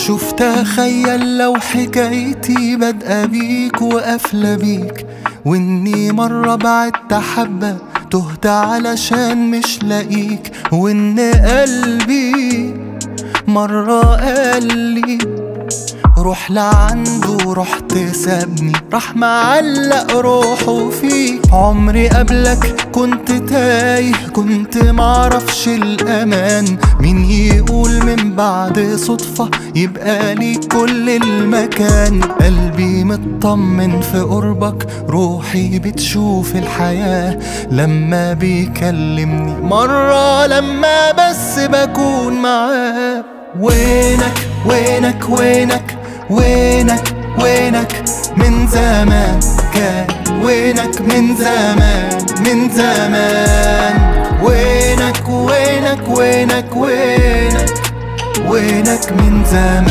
شوف تخيل لو حكايتي بادئة بيك وقافلة بيك واني مرة بعدت حبة تهت علشان مش لاقيك وان قلبي مرة قال لي روح لعنده رحت سابني راح معلق روحه فيك عمري قبلك كنت تايه كنت معرفش الأمان مين يقول من بعد صدفة يبقى لي كل المكان قلبي مطمن في قربك روحي بتشوف الحياة لما بيكلمني مرة لما بس بكون معاه وينك وينك وينك وينك وينك من زمان كان وينك من زمان من زمان وينك وينك وينك وينك وينك من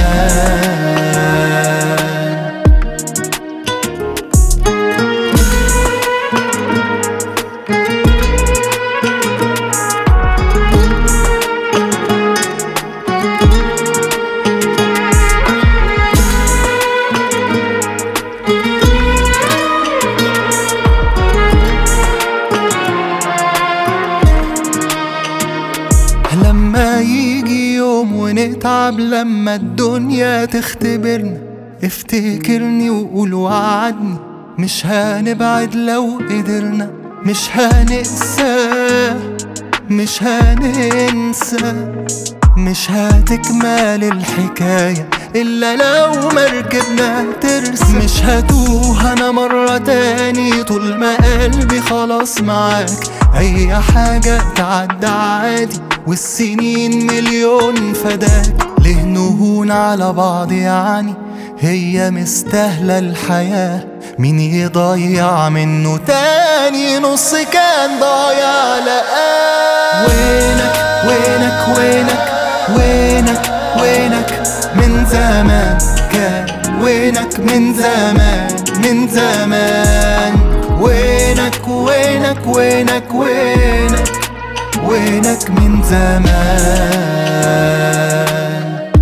زمان لما يجي يوم ونتعب لما الدنيا تختبرنا افتكرني وقول وعدني مش هنبعد لو قدرنا مش هنقسى مش هننسى مش هتكمل الحكاية إلا لو مركبنا ترسى مش هتوه أنا مرة تاني طول ما قلبي خلاص معاك أي حاجة تعدى عادي والسنين مليون فداك ليه نهون على بعض يعني هي مستاهلة الحياة مين يضيع منه تاني نص كان ضايع لقاه وينك وينك وينك وينك وينك من زمان كان وينك من زمان من زمان وينك وينك وينك وينك وينك من زمان